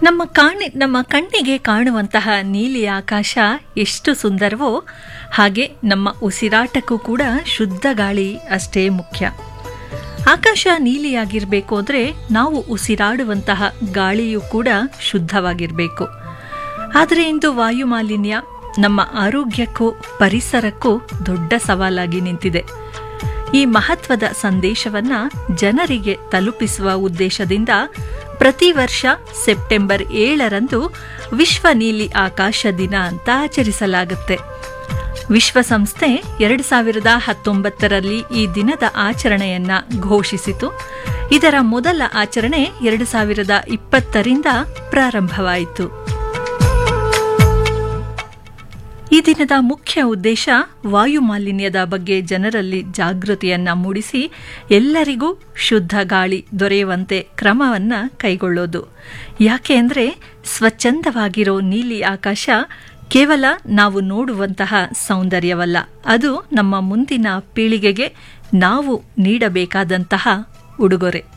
ನಮ್ಮ ಕಾಣಿ ನಮ್ಮ ಕಣ್ಣಿಗೆ ಕಾಣುವಂತಹ ನೀಲಿ ಆಕಾಶ ಎಷ್ಟು ಸುಂದರವೋ ಹಾಗೆ ನಮ್ಮ ಉಸಿರಾಟಕ್ಕೂ ಕೂಡ ಶುದ್ಧ ಗಾಳಿ ಅಷ್ಟೇ ಮುಖ್ಯ ಆಕಾಶ ನೀಲಿಯಾಗಿರಬೇಕು ಅಂದರೆ ನಾವು ಉಸಿರಾಡುವಂತಹ ಗಾಳಿಯೂ ಕೂಡ ಶುದ್ಧವಾಗಿರಬೇಕು ಆದರೆ ಇಂದು ವಾಯು ಮಾಲಿನ್ಯ ನಮ್ಮ ಆರೋಗ್ಯಕ್ಕೂ ಪರಿಸರಕ್ಕೂ ದೊಡ್ಡ ಸವಾಲಾಗಿ ನಿಂತಿದೆ ಈ ಮಹತ್ವದ ಸಂದೇಶವನ್ನ ಜನರಿಗೆ ತಲುಪಿಸುವ ಉದ್ದೇಶದಿಂದ ಪ್ರತಿ ವರ್ಷ ಸೆಪ್ಟೆಂಬರ್ ಏಳರಂದು ವಿಶ್ವ ನೀಲಿ ಆಕಾಶ ದಿನ ಅಂತ ಆಚರಿಸಲಾಗುತ್ತೆ ವಿಶ್ವಸಂಸ್ಥೆ ಎರಡು ಸಾವಿರದ ಹತ್ತೊಂಬತ್ತರಲ್ಲಿ ಈ ದಿನದ ಆಚರಣೆಯನ್ನ ಘೋಷಿಸಿತು ಇದರ ಮೊದಲ ಆಚರಣೆ ಎರಡು ಸಾವಿರದ ಇಪ್ಪತ್ತರಿಂದ ಪ್ರಾರಂಭವಾಯಿತು ಈ ದಿನದ ಮುಖ್ಯ ಉದ್ದೇಶ ವಾಯು ಮಾಲಿನ್ಯದ ಬಗ್ಗೆ ಜನರಲ್ಲಿ ಜಾಗೃತಿಯನ್ನ ಮೂಡಿಸಿ ಎಲ್ಲರಿಗೂ ಶುದ್ಧ ಗಾಳಿ ದೊರೆಯುವಂತೆ ಕ್ರಮವನ್ನ ಕೈಗೊಳ್ಳೋದು ಯಾಕೆ ಅಂದರೆ ಸ್ವಚ್ಛಂದವಾಗಿರೋ ನೀಲಿ ಆಕಾಶ ಕೇವಲ ನಾವು ನೋಡುವಂತಹ ಸೌಂದರ್ಯವಲ್ಲ ಅದು ನಮ್ಮ ಮುಂದಿನ ಪೀಳಿಗೆಗೆ ನಾವು ನೀಡಬೇಕಾದಂತಹ ಉಡುಗೊರೆ